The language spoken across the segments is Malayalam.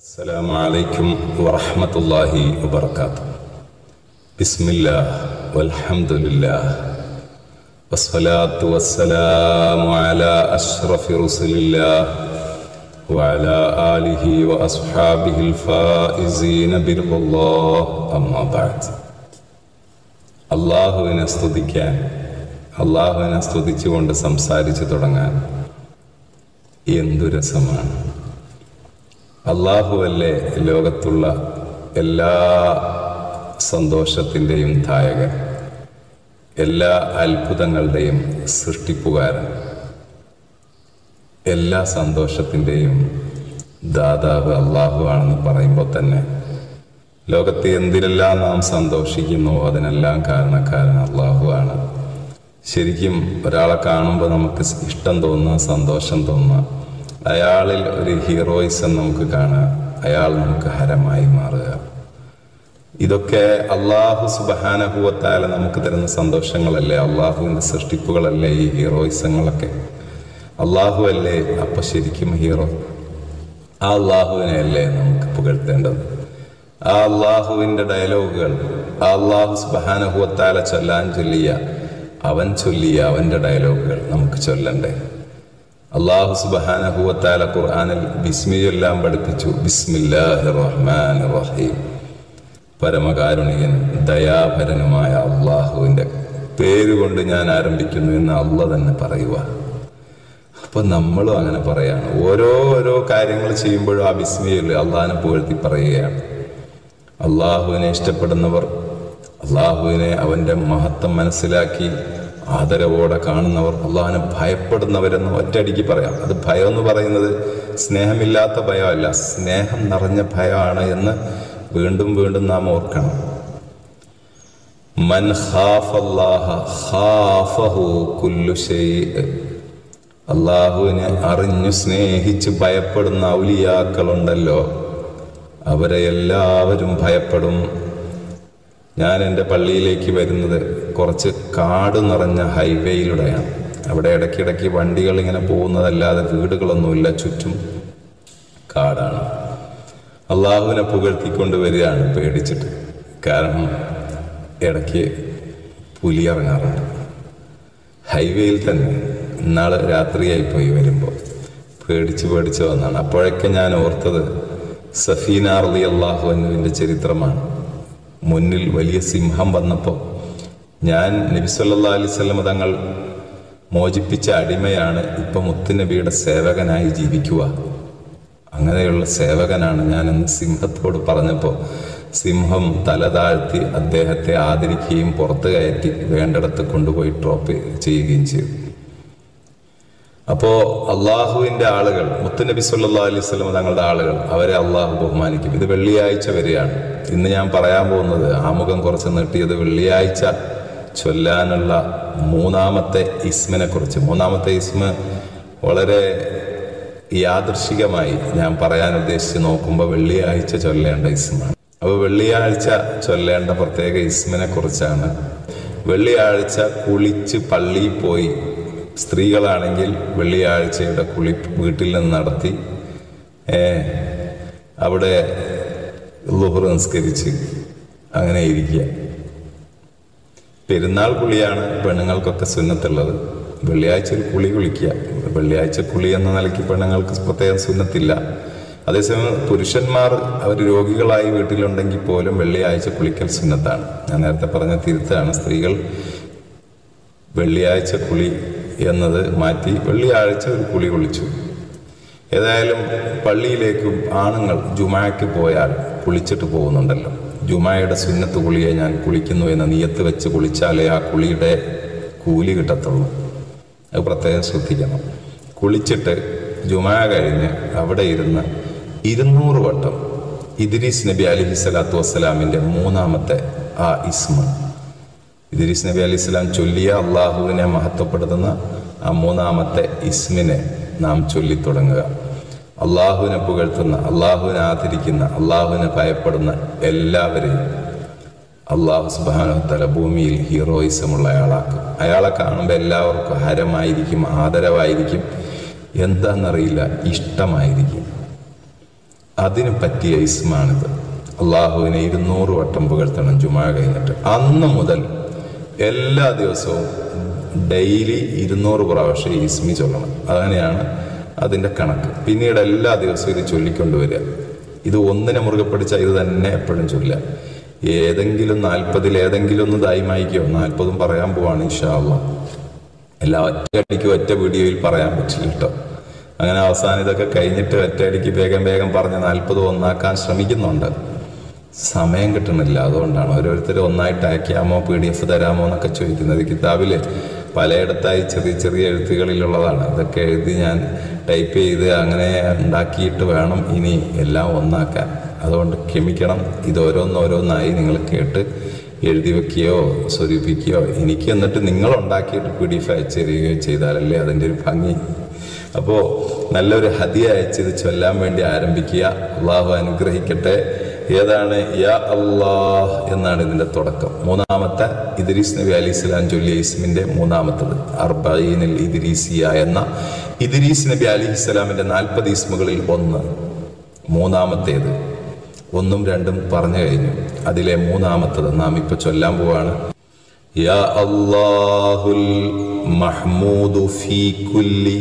السلام عليكم ورحمة الله وبركاته بسم الله والحمد لله والصلاة والسلام على أشرف رسل الله وعلى آله وأصحابه الفائزين برضا الله أما بعد അള്ളാഹുവിനെ സ്തുതിക്കാൻ അള്ളാഹുവിനെ സ്തുതിച്ചുകൊണ്ട് സംസാരിച്ചു തുടങ്ങാൻ എന്തു രസമാണ് അള്ളാഹുവല്ലേ ലോകത്തുള്ള എല്ലാ സന്തോഷത്തിൻ്റെയും ധായകൻ എല്ലാ അത്ഭുതങ്ങളുടെയും സൃഷ്ടിപ്പുകാരൻ എല്ലാ സന്തോഷത്തിൻ്റെയും ദാതാവ് അള്ളാഹു ആണെന്ന് പറയുമ്പോൾ തന്നെ ലോകത്ത് എന്തിലെല്ലാം നാം സന്തോഷിക്കുന്നു അതിനെല്ലാം കാരണക്കാരൻ അള്ളാഹു ആണ് ശരിക്കും ഒരാളെ കാണുമ്പോൾ നമുക്ക് ഇഷ്ടം തോന്നുക സന്തോഷം തോന്നുക അയാളിൽ ഒരു ഹീറോയിസം നമുക്ക് കാണുക അയാൾ നമുക്ക് ഹരമായി മാറുക ഇതൊക്കെ അള്ളാഹു സുബഹാനഹുവത്താല നമുക്ക് തരുന്ന സന്തോഷങ്ങളല്ലേ അള്ളാഹുവിൻ്റെ സൃഷ്ടിപ്പുകളല്ലേ ഈ ഹീറോയിസങ്ങളൊക്കെ അള്ളാഹു അല്ലേ അപ്പൊ ശരിക്കും ഹീറോ ആ അള്ളാഹുവിനെ അല്ലേ നമുക്ക് പുകഴ്ത്തേണ്ടത് ആ അള്ളാഹുവിൻ്റെ ഡയലോഗുകൾ ആ അള്ളാഹു സുബഹാനഹുവത്താല ചൊല്ലാൻ ചൊല്ലിയ അവൻ ചൊല്ലിയ അവൻ്റെ ഡയലോഗുകൾ നമുക്ക് ചൊല്ലണ്ടേ അള്ളാഹു സുബഹാനഹുവത്താല ഖുർആാനിൽ ബിസ്മി ചൊല്ലാൻ പഠിപ്പിച്ചു ബിസ്മില്ലാഹി റഹ്മാൻ റഹീം പരമകാരുണികൻ ദയാപരനുമായ അള്ളാഹുവിൻ്റെ പേരുകൊണ്ട് ഞാൻ ആരംഭിക്കുന്നു എന്ന് അള്ള തന്നെ പറയുക അപ്പൊ നമ്മളും അങ്ങനെ പറയാണ് ഓരോ ഓരോ കാര്യങ്ങൾ ചെയ്യുമ്പോഴും ആ ബിസ്മിയിൽ അള്ളാഹിനെ പുകഴ്ത്തി പറയുകയാണ് അള്ളാഹുവിനെ ഇഷ്ടപ്പെടുന്നവർ അള്ളാഹുവിനെ അവൻ്റെ മഹത്വം മനസ്സിലാക്കി ആദരവോടെ കാണുന്നവർ അള്ളാഹിനെ ഭയപ്പെടുന്നവരെന്ന് ഒറ്റയടിക്ക് പറയാം അത് ഭയം എന്ന് പറയുന്നത് സ്നേഹമില്ലാത്ത ഭയമല്ല സ്നേഹം നിറഞ്ഞ ഭയമാണ് എന്ന് വീണ്ടും വീണ്ടും നാം ഓർക്കണം മൻ ഖാഫല്ലാഹ ഖാഫഹു കുല്ലു ഷൈഅ അള്ളാഹുവിനെ അറിഞ്ഞു സ്നേഹിച്ച് ഭയപ്പെടുന്ന ഔലിയാക്കളുണ്ടല്ലോ അവരെ എല്ലാവരും ഭയപ്പെടും ഞാൻ എൻ്റെ പള്ളിയിലേക്ക് വരുന്നത് കുറച്ച് കാട് നിറഞ്ഞ ഹൈവേയിലൂടെയാണ് അവിടെ ഇടയ്ക്കിടയ്ക്ക് വണ്ടികൾ ഇങ്ങനെ പോകുന്നതല്ലാതെ വീടുകളൊന്നുമില്ല ചുറ്റും കാടാണ് അള്ളാഹുവിനെ പുകഴ്ത്തിക്കൊണ്ട് വരികയാണ് പേടിച്ചിട്ട് കാരണം ഇടയ്ക്ക് പുലി ഇറങ്ങാറുണ്ട് ഹൈവേയിൽ തന്നെ ഇന്നാൾ രാത്രിയായി പോയി വരുമ്പോൾ പേടിച്ച് പേടിച്ച് വന്നാണ് അപ്പോഴൊക്കെ ഞാൻ ഓർത്തത് സഫീനാർലി അള്ളാഹുവിൻ്റെ ചരിത്രമാണ് മുന്നിൽ വലിയ സിംഹം വന്നപ്പോൾ ഞാൻ നബിസ്വല്ലാ അലൈവല്ലമ തങ്ങൾ മോചിപ്പിച്ച അടിമയാണ് ഇപ്പം മുത്തുനബിയുടെ സേവകനായി ജീവിക്കുക അങ്ങനെയുള്ള സേവകനാണ് ഞാൻ എന്ന് സിംഹത്തോട് പറഞ്ഞപ്പോൾ സിംഹം തല താഴ്ത്തി അദ്ദേഹത്തെ ആദരിക്കുകയും പുറത്ത് കയറ്റി വേണ്ടിടത്ത് കൊണ്ടുപോയി ഡ്രോപ്പ് ചെയ്യുകയും ചെയ്തു അപ്പോൾ അള്ളാഹുവിൻ്റെ ആളുകൾ മുത്തുനബി സല്ലാ അലൈഹി സ്വലം തങ്ങളുടെ ആളുകൾ അവരെ അള്ളാഹു ബഹുമാനിക്കും ഇത് വെള്ളിയാഴ്ച വരെയാണ് ഇന്ന് ഞാൻ പറയാൻ പോകുന്നത് ആമുഖം കുറച്ച് നീട്ടിയത് വെള്ളിയാഴ്ച ചൊല്ലാനുള്ള മൂന്നാമത്തെ ഇസ്മിനെ കുറിച്ച് മൂന്നാമത്തെ ഇസ്മ വളരെ യാദൃശികമായി ഞാൻ പറയാൻ ഉദ്ദേശിച്ച് നോക്കുമ്പോൾ വെള്ളിയാഴ്ച ചൊല്ലേണ്ട ഇസ്മാണ് അപ്പോൾ വെള്ളിയാഴ്ച ചൊല്ലേണ്ട പ്രത്യേക ഇസ്മിനെ കുറിച്ചാണ് വെള്ളിയാഴ്ച കുളിച്ച് പള്ളിയിൽ പോയി സ്ത്രീകളാണെങ്കിൽ വെള്ളിയാഴ്ചയുടെ കുളി വീട്ടിൽ നിന്ന് നടത്തി അവിടെ ലുഹർ നിസ്കരിച്ച് അങ്ങനെ ഇരിക്കുക പെരുന്നാൾ കുളിയാണ് പെണ്ണുങ്ങൾക്കൊക്കെ സുന്നത്തുള്ളത് വെള്ളിയാഴ്ച ഒരു കുളി കുളിക്കുക വെള്ളിയാഴ്ച കുളി എന്ന നിലയ്ക്ക് പെണ്ണുങ്ങൾക്ക് പ്രത്യേകം സുന്നത്തില്ല അതേസമയം പുരുഷന്മാർ അവർ രോഗികളായി വീട്ടിലുണ്ടെങ്കിൽ പോലും വെള്ളിയാഴ്ച കുളിക്കൽ സുന്നത്താണ് ഞാൻ നേരത്തെ പറഞ്ഞ തിരുത്താണ് സ്ത്രീകൾ വെള്ളിയാഴ്ച കുളി എന്നത് മാറ്റി വെള്ളിയാഴ്ച ഒരു കുളി കുളിച്ചു ഏതായാലും പള്ളിയിലേക്കും ആണുങ്ങൾ ജുമായ്ക്ക് പോയാൽ കുളിച്ചിട്ട് പോകുന്നുണ്ടല്ലോ ജുമായുടെ സുന്നത്ത് കുളിയെ ഞാൻ കുളിക്കുന്നു എന്ന നീയത്ത് വെച്ച് കുളിച്ചാലേ ആ കുളിയുടെ കൂലി കിട്ടത്തുള്ളൂ അത് പ്രത്യേകം ശ്രദ്ധിക്കണം കുളിച്ചിട്ട് ജുമാ കഴിഞ്ഞ് അവിടെ ഇരുന്ന് ഇരുന്നൂറ് വട്ടം ഇദ്രീസ് നബി അലഹി സ്വലാത്തു വസ്സലാമിൻ്റെ മൂന്നാമത്തെ ആ ഇസ്മ ഇദ്രീസ് നബി അലി ഇസ്ലാം ചൊല്ലിയ അള്ളാഹുവിനെ മഹത്വപ്പെടുത്തുന്ന ആ മൂന്നാമത്തെ ഇസ്മിനെ നാം ചൊല്ലിത്തുടങ്ങുക അള്ളാഹുവിനെ പുകഴ്ത്തുന്ന അള്ളാഹുവിനെ ആദരിക്കുന്ന അള്ളാഹുവിനെ ഭയപ്പെടുന്ന എല്ലാവരെയും അള്ളാഹു സുബാനുത്തല ഭൂമിയിൽ ഹീറോയിസമുള്ള അയാളാക്കും അയാളെ കാണുമ്പോൾ എല്ലാവർക്കും ഹരമായിരിക്കും ആദരവായിരിക്കും എന്താണെന്നറിയില്ല ഇഷ്ടമായിരിക്കും അതിന് പറ്റിയ ഇസ്മാണിത് അള്ളാഹുവിനെ ഇരുന്നൂറ് വട്ടം പുകഴ്ത്തണം ജുമാ കഴിഞ്ഞിട്ട് അന്ന് മുതൽ എല്ലാ ദിവസവും ഡെയിലി ഇരുന്നൂറ് പ്രാവശ്യം ഈ ഇസ്മി ചൊല്ലണം അങ്ങനെയാണ് അതിൻ്റെ കണക്ക് പിന്നീട് എല്ലാ ദിവസവും ഇത് ചൊല്ലിക്കൊണ്ടുവരിക ഇത് ഒന്നിനെ മുറുകെ പിടിച്ചാൽ ഇത് തന്നെ എപ്പോഴും ചൊല്ലുക ഏതെങ്കിലും നാൽപ്പതിൽ ഏതെങ്കിലും ഒന്ന് ദായിമായിക്കോ നാൽപ്പതും പറയാൻ പോവാണ് ഇൻഷാല്ല എല്ലാ ഒറ്റയടിക്ക് ഒറ്റ വീഡിയോയിൽ പറയാൻ പറ്റില്ല കേട്ടോ അങ്ങനെ അവസാനം ഇതൊക്കെ കഴിഞ്ഞിട്ട് ഒറ്റയടിക്ക് വേഗം വേഗം പറഞ്ഞ് നാൽപ്പത് ഒന്നാക്കാൻ ശ്രമിക്കുന്നുണ്ട് സമയം കിട്ടുന്നില്ല അതുകൊണ്ടാണ് ഓരോരുത്തർ ഒന്നായിട്ട് അയക്കാമോ പി ഡി എഫ് തരാമോ എന്നൊക്കെ ചോദിക്കുന്നത് കിതാബിൽ പലയിടത്തായി ചെറിയ ചെറിയ എഴുത്തുകളിലുള്ളതാണ് ഇതൊക്കെ എഴുതി ഞാൻ ടൈപ്പ് ചെയ്ത് അങ്ങനെ ഉണ്ടാക്കിയിട്ട് വേണം ഇനി എല്ലാം ഒന്നാക്കാൻ അതുകൊണ്ട് ക്ഷമിക്കണം ഇത് ഓരോന്നോരോന്നായി നിങ്ങൾ കേട്ട് എഴുതി വെക്കുകയോ സ്വരൂപിക്കുകയോ എനിക്ക് എന്നിട്ട് നിങ്ങൾ ഉണ്ടാക്കിയിട്ട് പി ഡി എഫ് അയച്ചു തരികയോ ചെയ്താലല്ലേ അതിൻ്റെ ഒരു ഭംഗി അപ്പോൾ നല്ലൊരു ഹതി അയച്ചത് ചൊല്ലാൻ വേണ്ടി ആരംഭിക്കുക അള്ളാഹു അനുഗ്രഹിക്കട്ടെ ഏതാണ് യാ അള്ളാഹ് എന്നാണ് ഇതിന്റെ തുടക്കം മൂന്നാമത്തെ ഇദ്രീസ് നബി അലി ഇസ്ലാം ചൊല്ലിയ ഇസ്മിന്റെ മൂന്നാമത്തത് അർബീനിൽ ഇദ്രീസിയ എന്ന ഇദ്രീസ് നബി അലി ഇസ്ലാമിന്റെ നാൽപ്പത് ഇസ്മുകളിൽ ഒന്ന് മൂന്നാമത്തേത് ഒന്നും രണ്ടും പറഞ്ഞു കഴിഞ്ഞു അതിലെ മൂന്നാമത്തത് നാം ഇപ്പൊ ചൊല്ലാൻ പോവാണ് യാ അല്ലാഹുൽ മഹ്മൂദു ഫീ കുല്ലി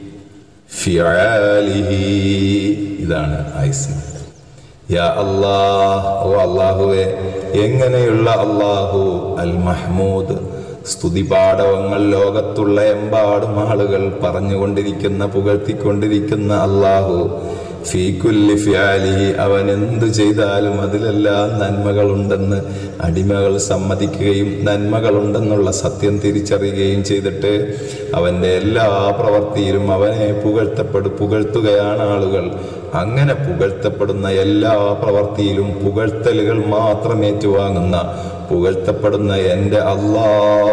ഫിആലിഹി ഇതാണ് ഐസ്മ യാ അല്ലാഹ് ഓ അള്ളാഹുവെ എങ്ങനെയുള്ള അള്ളാഹു അൽ മഹ്മൂദ് സ്തുതി പാടവങ്ങൾ ലോകത്തുള്ള എമ്പാടും ആളുകൾ പറഞ്ഞുകൊണ്ടിരിക്കുന്ന പുകഴ്ത്തിക്കൊണ്ടിരിക്കുന്ന അള്ളാഹു ഫീ കുല്ലി ഫിയാലിഹി അവൻ എന്തു ചെയ്താലും അതിലെല്ലാം നന്മകളുണ്ടെന്ന് അടിമകൾ സമ്മതിക്കുകയും നന്മകളുണ്ടെന്നുള്ള സത്യം തിരിച്ചറിയുകയും ചെയ്തിട്ട് അവൻ്റെ എല്ലാ പ്രവൃത്തിയിലും അവനെ പുകഴ്ത്തപ്പെടു പുകഴ്ത്തുകയാണ് ആളുകൾ അങ്ങനെ പുകഴ്ത്തപ്പെടുന്ന എല്ലാ പ്രവൃത്തിയിലും പുകഴ്ത്തലുകൾ മാത്രം ഏറ്റുവാങ്ങുന്ന പുകഴ്ത്തപ്പെടുന്ന എൻ്റെ അല്ലാ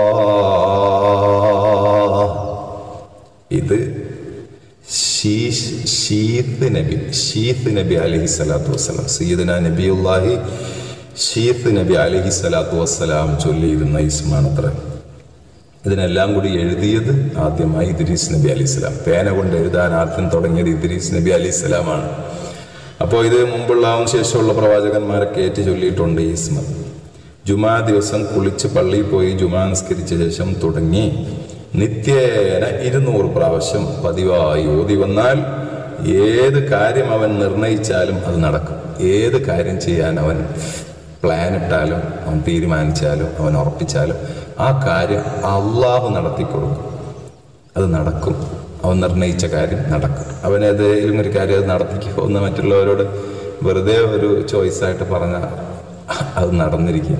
ഇത് ഷീഷ് ഷീത്ത് നബി ഷീത്ത് നബി അലഹി സ്വലാത്തു വസ്സലാം സയ്യിദന നബിയുല്ലാഹി ഷീത്ത് നബി അലഹി സ്വലാത്തു വസ്സലാം ചൊല്ലിയിരുന്ന ഇസ്മാണത്ര ഇതിനെല്ലാം കൂടി എഴുതിയത് ആദ്യമായി ഇദ്രീസ് നബി അലി ഇസ്ലാം പേന കൊണ്ട് എഴുതാൻ ആദ്യം തുടങ്ങിയത് ഇദ്രീസ് നബി അലി ഇസ്ലാമാണ് അപ്പോൾ ഇത് മുമ്പുള്ള ശേഷമുള്ള പ്രവാചകന്മാരൊക്കെ ഏറ്റു ചൊല്ലിയിട്ടുണ്ട് ഈ ഇസ്മ ജുമാ ദിവസം കുളിച്ച് പള്ളിയിൽ പോയി ജുമാ നിസ്കരിച്ച ശേഷം തുടങ്ങി നിത്യേന ഇരുന്നൂറ് പ്രാവശ്യം പതിവായി ഓതി വന്നാൽ ഏത് കാര്യം അവൻ നിർണയിച്ചാലും അത് നടക്കും ഏത് കാര്യം ചെയ്യാൻ അവൻ പ്ലാൻ ഇട്ടാലും അവൻ തീരുമാനിച്ചാലും അവൻ ഉറപ്പിച്ചാലും ആ കാര്യം അള്ളാഹു നടത്തിക്കൊടുക്കും അത് നടക്കും അവൻ നിർണയിച്ച കാര്യം നടക്കും അവൻ ഏതെങ്കിലും ഒരു കാര്യം അത് നടത്തിക്കോ എന്ന് മറ്റുള്ളവരോട് വെറുതെ ഒരു ചോയ്സായിട്ട് പറഞ്ഞാൽ അത് നടന്നിരിക്കും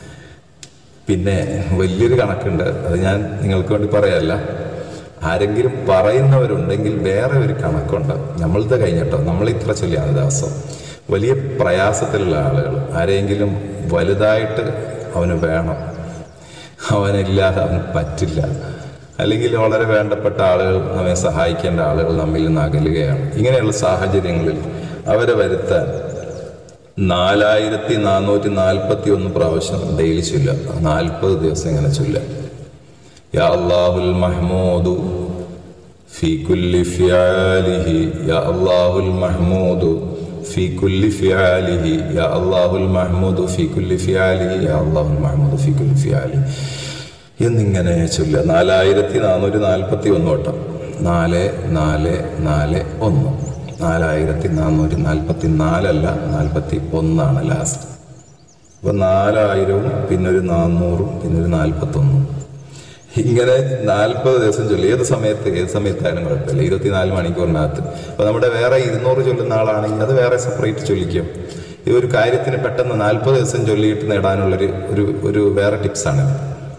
പിന്നെ വലിയൊരു കണക്കുണ്ട് അത് ഞാൻ നിങ്ങൾക്ക് വേണ്ടി പറയല്ല ആരെങ്കിലും പറയുന്നവരുണ്ടെങ്കിൽ വേറെ ഒരു കണക്കുണ്ട് നമ്മളത് കഴിഞ്ഞിട്ടോ നമ്മൾ ഇത്ര ചൊല്ലിയാണ് ദിവസം വലിയ പ്രയാസത്തിലുള്ള ആളുകൾ ആരെങ്കിലും വലുതായിട്ട് അവന് വേണം അവനില്ലാതെ അവന് പറ്റില്ല അല്ലെങ്കിൽ വളരെ വേണ്ടപ്പെട്ട ആളുകൾ നമ്മെ സഹായിക്കേണ്ട ആളുകൾ നമ്മിൽ നിന്ന് അകലുകയാണ് ഇങ്ങനെയുള്ള സാഹചര്യങ്ങളിൽ അവരെ വരുത്താൻ നാലായിരത്തി നാനൂറ്റി നാൽപ്പത്തി ഒന്ന് പ്രാവശ്യം ഡെയിലി ചൊല്ല നാൽപ്പത് ദിവസം ഇങ്ങനെ ചൊല്ല യാ അള്ളാഹുൽ മഹ്മൂദു ഫി കുല്ലി ഫിയാലിഹി യാ അള്ളാഹുൽ മഹ്മൂദു ഫി കുല്ലി ഫിയാലിഹി യാ അള്ളാഹുൽ മഹ്മൂദു ഫി കുല്ലി ഫിയാലിഹി യാ അള്ളാഹുൽ മഹ്മൂദു ഫി കുല്ലി ഫിയാലിഹി എന്നിങ്ങനെ ചൊല്ല നാലായിരത്തി നാനൂറ്റി നാൽപ്പത്തി ഒന്ന് വട്ടം നാല് നാല് നാല് ഒന്ന് നാലായിരത്തി നാനൂറ്റി നാൽപ്പത്തി നാലല്ല നാൽപ്പത്തി ഒന്നാണ് ലാസ്റ്റ് അപ്പോൾ നാലായിരവും പിന്നെ ഒരു നാന്നൂറും പിന്നെ ഒരു നാൽപ്പത്തൊന്നും ഇങ്ങനെ നാൽപ്പത് ദിവസം ചൊല്ലി ഏത് സമയത്ത് ഏത് സമയത്തായാലും കുഴപ്പമില്ല ഇരുപത്തിനാല് മണിക്കൂറിനകത്ത് അപ്പോൾ നമ്മുടെ വേറെ ഇരുന്നൂറ് ചൊല്ലുന്ന ആളാണെങ്കിൽ അത് വേറെ സെപ്പറേറ്റ് ചൊല്ലിക്കും ഈ ഒരു കാര്യത്തിന് പെട്ടെന്ന് നാൽപ്പത് ദിവസം ചൊല്ലിയിട്ട് നേടാനുള്ളൊരു ഒരു ഒരു വേറെ ടിപ്സാണിത്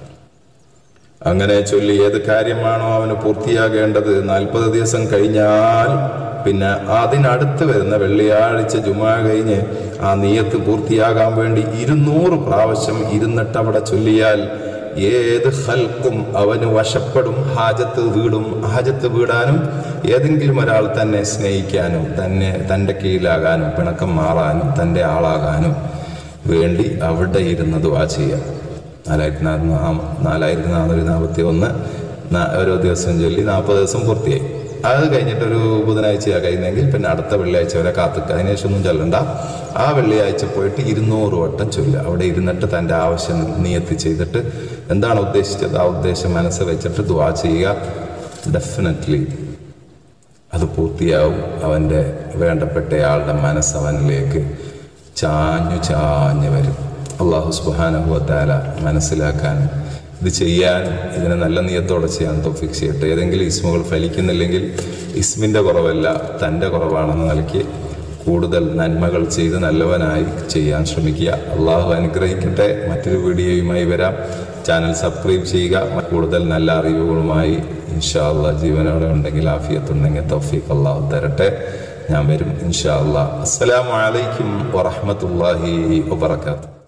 അങ്ങനെ ചൊല്ലി ഏത് കാര്യമാണോ അവന് പൂർത്തിയാകേണ്ടത് നാൽപ്പത് ദിവസം കഴിഞ്ഞാൽ പിന്നെ അതിനടുത്ത് വരുന്ന വെള്ളിയാഴ്ച ജുമാ കഴിഞ്ഞ് ആ നീയത്ത് പൂർത്തിയാകാൻ വേണ്ടി ഇരുന്നൂറ് പ്രാവശ്യം ഇരുന്നിട്ട് അവിടെ ചൊല്ലിയാൽ ഏത് ഹൽക്കും അവന് വശപ്പെടും ഹാജത്ത് വീടും ഹാജത്ത് വീടാനും ഏതെങ്കിലും ഒരാൾ തന്നെ സ്നേഹിക്കാനും തന്നെ തൻ്റെ കീഴിലാകാനും പിണക്കം മാറാനും തൻ്റെ ആളാകാനും വേണ്ടി അവിടെ ഇരുന്ന് ദുവാ ചെയ്യാം നാലായിരത്തി നാ നാലായിരത്തി നാനൂറ്റി നാൽപ്പത്തി ഒന്ന് ഓരോ ദിവസം ചൊല്ലി നാൽപ്പത് ദിവസം പൂർത്തിയായി അത് കഴിഞ്ഞിട്ട് ഒരു ബുധനാഴ്ചയാണ് കഴിയുന്നെങ്കിൽ പിന്നെ അടുത്ത വെള്ളിയാഴ്ച വരെ കാത്തുക്കുക അതിനുശേഷം ഒന്നും ചൊല്ലണ്ട ആ വെള്ളിയാഴ്ച പോയിട്ട് ഇരുന്നൂറ് വട്ടം ചൊല്ലുക അവിടെ ഇരുന്നിട്ട് തൻ്റെ ആവശ്യം നിയത്തി ചെയ്തിട്ട് എന്താണ് ഉദ്ദേശിച്ചത് ആ ഉദ്ദേശം മനസ്സ് വെച്ചിട്ട് ദുവാ ചെയ്യുക ഡെഫിനറ്റ്ലി അത് പൂർത്തിയാവും അവൻ്റെ വേണ്ടപ്പെട്ടയാളുടെ മനസ്സ് അവനിലേക്ക് ചാഞ്ഞു ചാഞ്ഞു വരും അള്ളാഹു സുബാനഹുവത്താല മനസ്സിലാക്കാനും ഇത് ചെയ്യാനും ഇതിനെ നല്ല നിയത്തോടെ ചെയ്യാൻ തോഫിക് ചെയ്യട്ടെ ഏതെങ്കിലും ഇസ്മുകൾ ഫലിക്കുന്നില്ലെങ്കിൽ ഇസ്മിൻ്റെ കുറവല്ല തൻ്റെ കുറവാണെന്ന് നൽകി കൂടുതൽ നന്മകൾ ചെയ്ത് നല്ലവനായി ചെയ്യാൻ ശ്രമിക്കുക അള്ളാഹു അനുഗ്രഹിക്കട്ടെ മറ്റൊരു വീഡിയോയുമായി വരാം ചാനൽ സബ്സ്ക്രൈബ് ചെയ്യുക കൂടുതൽ നല്ല അറിവുകളുമായി ഇൻഷാ അള്ളാഹ് ജീവനോടെ ഉണ്ടെങ്കിൽ ആഫിയത്തുണ്ടെങ്കിൽ തൗഫീഖ് അള്ളാഹു തരട്ടെ ഞാൻ വരും ഇൻഷാ അള്ളാഹ് അസ്സലാമു അലൈക്കും വറഹ്മത്തുള്ളാഹി വബറകാതുഹു